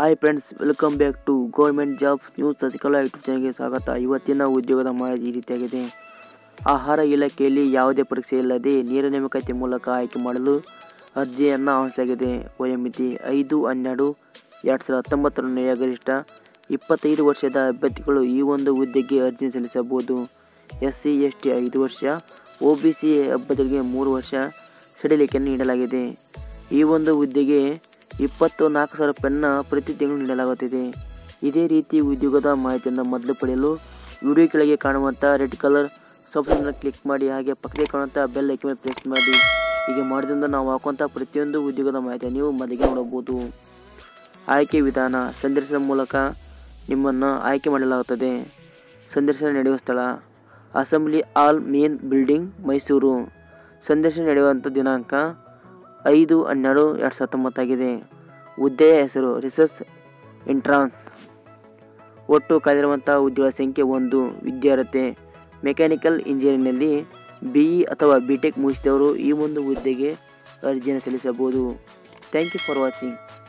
hi friends welcome back to government job news Sasikala YouTube ಚಾನಲ್ಗೆ ಸ್ವಾಗತ ಇವತ್ತಿನ ಉದ್ಯೋಗದ ಮಾಹಿತಿ ಈ ರೀತಿಯಾಗಿದೆ ಆಹಾರ ಇಲಾಖೆಯಲ್ಲಿ ಯಾವುದೇ ಪರೀಕ್ಷೆ ಇಲ್ಲದೆ ನೇರ ನೇಮಕಾತಿ ಮೂಲಕ ಆಯ್ಕೆ ಮಾಡಲು ಅರ್ಜಿಯನ್ನು ಆಹ್ವಾನಿಸಲಾಗಿದೆ ವಯೋಮಿತಿ ಐದು ಹನ್ನೆರಡು ಎರಡು ಸಾವಿರದ ಹತ್ತೊಂಬತ್ತರನೆಯ ಗರಿಷ್ಠ ಇಪ್ಪತ್ತೈದು ವರ್ಷದ ಅಭ್ಯರ್ಥಿಗಳು ಈ ಒಂದು ಹುದ್ದೆಗೆ ಅರ್ಜಿ ಸಲ್ಲಿಸಬಹುದು ಎಸ್ ಸಿ ಎಸ್ ಟಿ ಐದು ವರ್ಷ ಒ ಬಿ ಸಿ ಅಭ್ಯರ್ಥಿಗಳಿಗೆ ಮೂರು ವರ್ಷ ಸಡಿಲಿಕೆಯನ್ನು ನೀಡಲಾಗಿದೆ ಈ ಒಂದು ಹುದ್ದೆಗೆ ಇಪ್ಪತ್ತು ನಾಲ್ಕು ಸಾವಿರ ಪೆನ್ನ ಪ್ರತಿ ತಿಂಗಳು ನೀಡಲಾಗುತ್ತಿದೆ ಇದೇ ರೀತಿ ಉದ್ಯೋಗದ ಮಾಹಿತಿಯನ್ನು ಮೊದಲು ಪಡೆಯಲು ವಿಡಿಯೋ ಕೆಳಗೆ ಕಾಣುವಂಥ ರೆಡ್ ಕಲರ್ ಸಬ್ಸ್ಕ್ರೈಬ್ನ ಕ್ಲಿಕ್ ಮಾಡಿ ಹಾಗೆ ಪಕ್ಕದಲ್ಲಿ ಕಾಣುವಂಥ ಬೆಲ್ ಐಕನ್ ಮೇಲೆ ಪ್ರೆಸ್ ಮಾಡಿ ಹೀಗೆ ಮಾಡೋದ್ರಿಂದ ನಾವು ಹಾಕುವಂಥ ಪ್ರತಿಯೊಂದು ಉದ್ಯೋಗದ ಮಾಹಿತಿ ನೀವು ಮೊದಲಿಗೆ ನೋಡಬಹುದು ಆಯ್ಕೆ ವಿಧಾನ ಸಂದರ್ಶನದ ಮೂಲಕ ನಿಮ್ಮನ್ನು ಆಯ್ಕೆ ಮಾಡಲಾಗುತ್ತದೆ ಸಂದರ್ಶನ ನಡೆಯುವ ಸ್ಥಳ assembly hall main building Mysuru ಸಂದರ್ಶನ ನಡೆಯುವಂಥ ದಿನಾಂಕ ಐದು ಹನ್ನೆರಡು ಎರಡು ಸಾವಿರದ ಹತ್ತೊಂಬತ್ತಾಗಿದೆ ಹುದ್ದೆಯ ಹೆಸರು ರಿಸರ್ಚ್ ಎಂಟ್ರಾನ್ಸ್ ಒಟ್ಟು ಕಾದಿರುವಂಥ ಹುದ್ದೆಗಳ ಸಂಖ್ಯೆ ಒಂದು ವಿದ್ಯಾರ್ಥಿ ಮೆಕ್ಯಾನಿಕಲ್ ಇಂಜಿನಿಯರಿಂಗ್ನಲ್ಲಿ ಬಿ ಇ ಅಥವಾ ಬಿ ಟೆಕ್ ಮುಗಿಸಿದವರು ಈ ಒಂದು ಹುದ್ದೆಗೆ ಅರ್ಜಿಯನ್ನು ಸಲ್ಲಿಸಬಹುದು ಥ್ಯಾಂಕ್ ಯು ಫಾರ್ ವಾಚಿಂಗ್